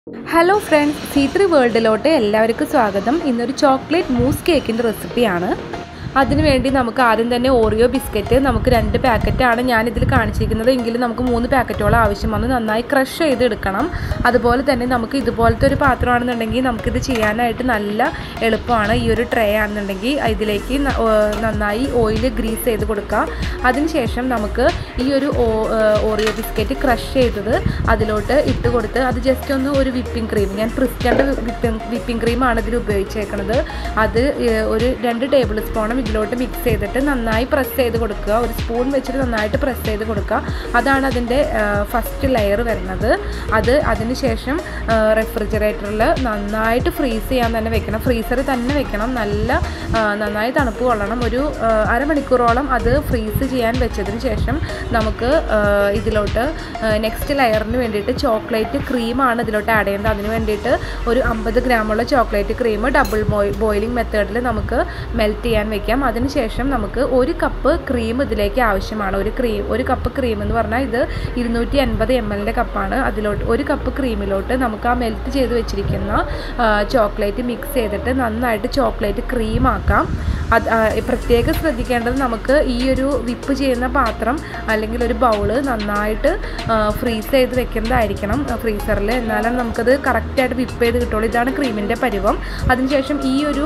hello friends C three വേൾഡിലോട്ട് എല്ലാവർക്കും സ്വാഗതം ഇന്നൊരു ചോക്ലേറ്റ് മൂസ് കേക്കിൻ്റെ റെസിപ്പിയാണ് അതിനുവേണ്ടി നമുക്ക് ആദ്യം തന്നെ ഓറിയോ ബിസ്ക്കറ്റ് നമുക്ക് രണ്ട് പാക്കറ്റാണ് ഞാനിതിൽ കാണിച്ചിരിക്കുന്നത് എങ്കിലും നമുക്ക് മൂന്ന് പാക്കറ്റോളം ആവശ്യം വന്ന് നന്നായി ക്രഷ് ചെയ്തെടുക്കണം അതുപോലെ തന്നെ നമുക്ക് ഇതുപോലത്തെ ഒരു പാത്രമാണെന്നുണ്ടെങ്കിൽ നമുക്കിത് ചെയ്യാനായിട്ട് നല്ല എളുപ്പമാണ് ഈ ഒരു ട്രേ ആണെന്നുണ്ടെങ്കിൽ ഇതിലേക്ക് ന- ഏർ നന്നായി ഓയിൽ ഗ്രീസ് ചെയ്ത് കൊടുക്കുക അതിനുശേഷം നമുക്ക് ഈ ഒരു ഓ- ഏർ ഓറിയോ ബിസ്ക്കറ്റ് ക്രഷ് ചെയ്തത് അതിലോട്ട് ഇട്ട് കൊടുത്ത് അത് ജസ്റ്റ് ഒന്ന് ഒരു വിപ്പിംഗ് ക്രീം ഞാൻ ക്രിസ്റ്റൻ്റെ വിപ്പിംഗ് വിപ്പിംഗ് ക്രീമാണ് ഇതിൽ ഉപയോഗിച്ചേക്കുന്നത് അത് ഏർ ഒരു രണ്ട് ടേബിൾ സ്പൂണും ഇതിലോട്ട് മിക്സ് ചെയ്തിട്ട് നന്നായി പ്രസ് ചെയ്ത് കൊടുക്കുക ഒരു സ്പൂൺ വെച്ചിട്ട് നന്നായിട്ട് പ്രസ് ചെയ്ത് കൊടുക്കുക അതാണ് അതിൻ്റെ ഫസ്റ്റ് ലെയർ വരുന്നത് അത് അതിന് ശേഷം റെഫ്രിജറേറ്ററിൽ നന്നായിട്ട് ഫ്രീസ് ചെയ്യാൻ തന്നെ വെക്കണം ഫ്രീസറിൽ തന്നെ വെക്കണം നല്ല ആ, നന്നായി തണുപ്പ് കൊള്ളണം ഒരു ആ, അരമണിക്കൂറോളം അത് ഫ്രീസ് ചെയ്യാൻ വെച്ചതിന് ശേഷം നമുക്ക് ആ, ഇതിലോട്ട് നെക്സ്റ്റ് ലെയറിന് വേണ്ടിയിട്ട് ചോക്ലേറ്റ് ക്രീമാണ് ഇതിലോട്ട് ആഡ് ചെയ്യുന്നത് അതിന് വേണ്ടിയിട്ട് ഒരു അമ്പത് ഗ്രാമുള്ള chocolate cream double boy boiling മെത്തേഡിൽ നമുക്ക് മെൽറ്റ് ചെയ്യാൻ വെക്കാം അതിനുശേഷം നമുക്ക് ഒരു കപ്പ് ക്രീം ഇതിലേക്ക് ആവശ്യമാണ് ഒരു ക്രീം ഒരു കപ്പ് ക്രീം എന്ന് പറഞ്ഞാൽ ഇത് ഇരുന്നൂറ്റി അൻപത് എം എല്ലിൻ്റെ കപ്പാണ് അതിലോട്ട് ഒരു കപ്പ് ക്രീമിലോട്ട് നമുക്ക് ആ മെൽറ്റ് ചെയ്ത് വെച്ചിരിക്കുന്ന ചോക്ലേറ്റ് മിക്സ് ചെയ്തിട്ട് നന്നായിട്ട് ചോക്ലേറ്റ് ക്രീം ആക്കാം അത് ആ, പ്രത്യേകം ശ്രദ്ധിക്കേണ്ടത് നമുക്ക് ഈ ഒരു വിപ്പ് ചെയ്യുന്ന പാത്രം അല്ലെങ്കിൽ ഒരു ബൗള് നന്നായിട്ട് ഫ്രീസ് ചെയ്ത് വെക്കുന്നതായിരിക്കണം ഫ്രീസറിൽ എന്നാലും നമുക്കത് കറക്റ്റായിട്ട് വിപ്പ് ചെയ്ത് കിട്ടുള്ളൂ ഇതാണ് ക്രീമിൻ്റെ പരുവം അതിനുശേഷം ഈ ഒരു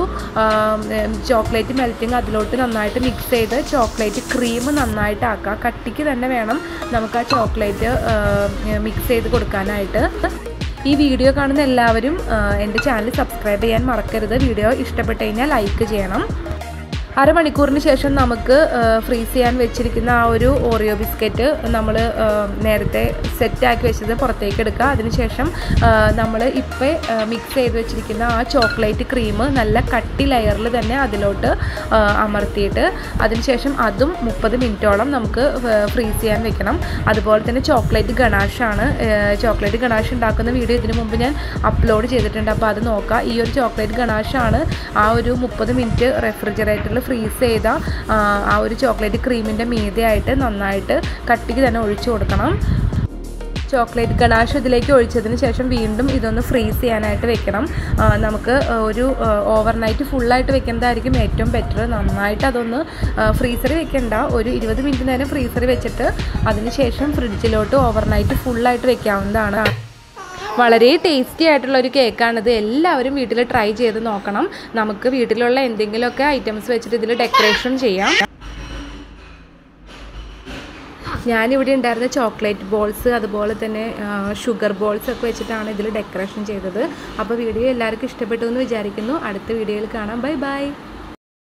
ചോക്ലേറ്റ് മെൽറ്റിങ് അതിലോട്ട് നന്നായിട്ട് മിക്സ് ചെയ്ത് ചോക്ലേറ്റ് ക്രീം നന്നായിട്ട് ആക്കുക കട്ടിക്ക് തന്നെ വേണം നമുക്ക് ആ ചോക്ലേറ്റ് മിക്സ് ചെയ്ത് കൊടുക്കാനായിട്ട് ഈ വീഡിയോ കാണുന്ന എല്ലാവരും ആ, എൻ്റെ ചാനൽ സബ്സ്ക്രൈബ് ചെയ്യാൻ മറക്കരുത് വീഡിയോ ഇഷ്ടപ്പെട്ട് കഴിഞ്ഞാൽ ലൈക്ക് ചെയ്യണം അരമണിക്കൂറിന് ശേഷം നമുക്ക് ഫ്രീസ് ചെയ്യാൻ വെച്ചിരിക്കുന്ന ആ ഒരു ഓറിയോ ബിസ്ക്കറ്റ് നമ്മൾ നേരത്തെ സെറ്റാക്കി വെച്ചത് പുറത്തേക്ക് എടുക്കുക അതിനുശേഷം നമ്മൾ ഇപ്പോൾ മിക്സ് ചെയ്ത് വെച്ചിരിക്കുന്ന ആ ചോക്ലേറ്റ് ക്രീം നല്ല കട്ടി ലെയറിൽ തന്നെ അതിലോട്ട് ആ, അമർത്തിയിട്ട് അതിനുശേഷം അതും മുപ്പത് മിനിറ്റോളം നമുക്ക് ഫ്രീസ് ചെയ്യാൻ വെക്കണം അതുപോലെ തന്നെ ചോക്ലേറ്റ് ഗണാഷാണ് ചോക്ലേറ്റ് ഗണാഷ് ഉണ്ടാക്കുന്ന വീഡിയോ ഇതിനു മുമ്പ് ഞാൻ അപ്ലോഡ് ചെയ്തിട്ടുണ്ട് അപ്പോൾ അത് നോക്കുക ഈ ഒരു ചോക്ലേറ്റ് ഗണാഷാണ് ആ ഒരു മുപ്പത് മിനിറ്റ് റെഫ്രിജറേറ്ററിൽ ഫ്രീസ് ചെയ്ത ആ, ആ ഒരു ചോക്ലേറ്റ് ക്രീമിൻ്റെ മീതെയായിട്ട് നന്നായിട്ട് കട്ടിക്ക് തന്നെ ഒഴിച്ചു കൊടുക്കണം ചോക്ലേറ്റ് ഗണാഷ് ഇതിലേക്ക് ഒഴിച്ചതിന് ശേഷം വീണ്ടും ഇതൊന്ന് ഫ്രീസ് ചെയ്യാനായിട്ട് വെക്കണം ആ, നമുക്ക് ഒരു ഓവർനൈറ്റ് ഫുള്ളായിട്ട് വെക്കുന്നതായിരിക്കും ഏറ്റവും ബെറ്റർ നന്നായിട്ട് അതൊന്ന് ഫ്രീസറിൽ വെക്കണ്ട ഒരു ഇരുപത് മിനിറ്റ് നേരം ഫ്രീസറിൽ വെച്ചിട്ട് അതിന് ശേഷം ഫ്രിഡ്ജിലോട്ട് ഓവർനൈറ്റ് ഫുള്ളായിട്ട് വെക്കാവുന്നതാണ് വളരെ ടേസ്റ്റി ആയിട്ടുള്ള ഒരു കേക്കാണിത് എല്ലാവരും വീട്ടിൽ ട്രൈ ചെയ്ത് നോക്കണം നമുക്ക് വീട്ടിലുള്ള എന്തെങ്കിലുമൊക്കെ ഐറ്റംസ് വെച്ചിട്ട് ഇതിൽ ഡെക്കറേഷൻ ചെയ്യാം ഞാനിവിടെ ഉണ്ടായിരുന്ന ചോക്ലേറ്റ് ബോൾസ് അതുപോലെ തന്നെ ഷുഗർ ബോൾസ് ഒക്കെ വെച്ചിട്ടാണ് ഇതിൽ ഡെക്കറേഷൻ ചെയ്തത് അപ്പോൾ വീഡിയോ എല്ലാവർക്കും ഇഷ്ടപ്പെട്ടു എന്ന് വിചാരിക്കുന്നു അടുത്ത വീഡിയോയിൽ കാണാം ബൈ ബൈ